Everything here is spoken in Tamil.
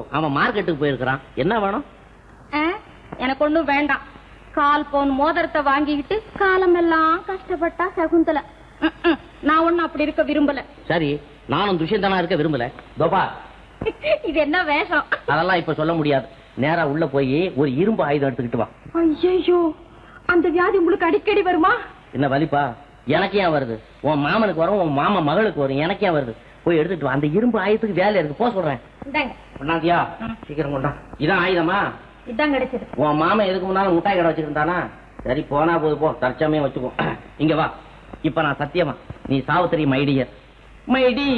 அவன் மார்க்கெட்டுக்கு போயிருக்கிறான் என்ன வேணும் ஆ, எனக்கு ஒண்ணும் வேண்டாம் கால் பவுன் மோதிரத்தை வாங்கிக்கிட்டு காலமெல்லாம் கஷ்டப்பட்டா சகுந்தல ம், ம். நான் ஒண்ணும் அப்படி இருக்க விரும்பல சரி நானும் துஷ்யந்தனா இருக்க விரும்பல தோபா இது என்ன வேஷம் அதெல்லாம் இப்ப சொல்ல முடியாது நேரா உள்ள போய் ஒரு இரும்பு ஆயுதம் எடுத்துக்கிட்டு வா ஐயோ அந்த வியாதி உங்களுக்கு அடிக்கடி வருமா என்ன வலிப்பா எனக்கு ஏன் வருது உன் மாமனுக்கு வரும் உன் மாமா மகளுக்கு வரும் எனக்கு ஏன் வருது போய் எடுத்துட்டு வா அந்த இரும்பு ஆயுதத்துக்கு வேலை இருக்கு போக சொல்றேன் இந்தாங்க கொண்டாந்தியா சீக்கிரம் கொண்டா இதான் ஆயுதமா இதான் கிடைச்சது உன் மாமன் எதுக்கு முன்னாலும் முட்டாய் கடை வச்சிருந்தானா சரி போனா போது போ தற்சமயம் வச்சுக்கோ இங்க வா இப்ப நான் சத்தியமா நீ சாவித்திரி மைடியர் மைடி